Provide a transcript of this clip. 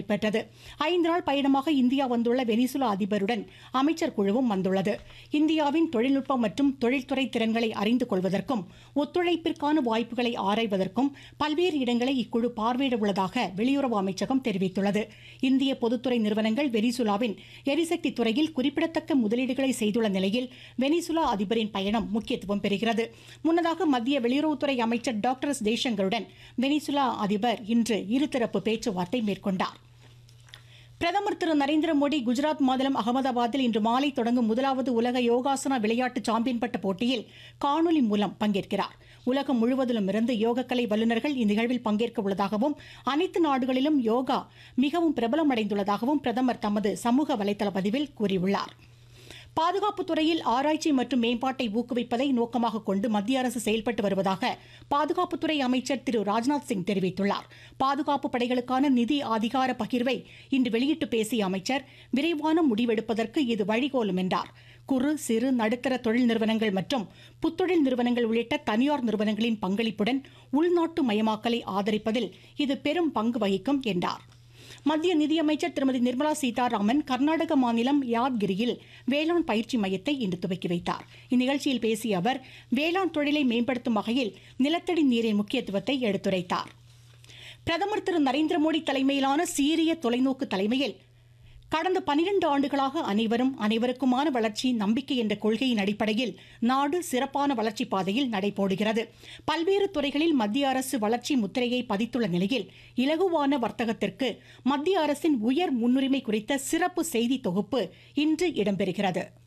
நடைபெற்றது ஐந்து நாள் பயணமாக இந்தியா வந்துள்ள வெனிசுலா அதிபருடன் அமைச்சர் குழுவும் வந்துள்ளது இந்தியாவின் தொழில்நுட்பம் மற்றும் தொழில்துறை திறன்களை அறிந்து கொள்வதற்கும் ஒத்துழைப்பிற்கான வாய்ப்புகளை ஆராய்வதற்கும் பல்வேறு இடங்களை இக்குழு பார்வையிட உள்ளதாக வெளியுறவு அமைச்சகம் தெரிவித்துள்ளது இந்திய பொதுத்துறை நிறுவனங்கள் வெனிசுலாவின் எரிசக்தி துறையில் குறிப்பிடத்தக்க முதலீடுகளை செய்துள்ள நிலையில் வெனிசுலா அதிபரின் பயணம் முக்கியத்துவம் பெறுகிறது முன்னதாக மத்திய வெளியுறவுத்துறை அமைச்சர் டாக்டர் எஸ் ஜெய்சங்கருடன் வெனிசுலா அதிபர் இன்று இருதரப்பு பேச்சுவார்த்தை மேற்கொண்டார் பிரதமர் திரு நரேந்திர மோடி குஜராத் மாநிலம் அகமதாபாத்தில் இன்று மாலை தொடங்கும் முதலாவது உலக யோகாசனா விளையாட்டு சாம்பியன் பட்ட போட்டியில் காணொலி மூலம் பங்கேற்கிறார் உலகம் முழுவதிலும் இருந்து யோகக்கலை வல்லுநர்கள் இந்நிகழ்வில் பங்கேற்க உள்ளதாகவும் அனைத்து நாடுகளிலும் யோகா மிகவும் பிரபலமடைந்துள்ளதாகவும் பிரதமர் தமது சமூக வலைதள பதிவில் கூறியுள்ளார் பாதுகாப்பு துறையில் ஆராய்ச்சி மற்றும் மேம்பாட்டை ஊக்குவிப்பதை நோக்கமாக கொண்டு மத்திய அரசு செயல்பட்டு வருவதாக பாதுகாப்புத்துறை அமைச்சர் திரு ராஜ்நாத் சிங் தெரிவித்துள்ளார் பாதுகாப்பு படைகளுக்கான நிதி அதிகார பகிர்வை இன்று வெளியிட்டு பேசிய அமைச்சர் விரைவான முடிவெடுப்பதற்கு இது வழிகோலும் என்றார் குறு சிறு நடுத்தர தொழில் நிறுவனங்கள் மற்றும் புத்தொழில் நிறுவனங்கள் உள்ளிட்ட தனியார் நிறுவனங்களின் பங்களிப்புடன் உள்நாட்டு மயமாக்கலை ஆதரிப்பதில் இது பெரும் பங்கு வகிக்கும் என்றார் மத்திய நிதியமைச்சர் திருமதி நிர்மலா சீதாராமன் கர்நாடக மாநிலம் யாத்கிரியில் வேளாண் பயிற்சி மையத்தை இன்று துவக்கி வைத்தார் இந்நிகழ்ச்சியில் பேசிய அவர் வேளாண் தொழிலை மேம்படுத்தும் வகையில் நிலத்தடி நீரின் முக்கியத்துவத்தை எடுத்துரைத்தார் பிரதமர் திரு நரேந்திர மோடி தலைமையிலான சீரிய தொலைநோக்கு தலைமையில் கடந்த பனிரெண்டு ஆண்டுகளாக அனைவரும் அனைவருக்குமான வளர்ச்சி நம்பிக்கை என்ற கொள்கையின் அடிப்படையில் நாடு சிறப்பான வளர்ச்சி பாதையில் நடைபோடுகிறது பல்வேறு துறைகளில் மத்திய அரசு வளர்ச்சி முத்திரையை பதித்துள்ள நிலையில் இலகுவான வர்த்தகத்திற்கு மத்திய அரசின் உயர் முன்னுரிமை குறித்த சிறப்பு செய்தி தொகுப்பு இன்று இடம்பெறுகிறது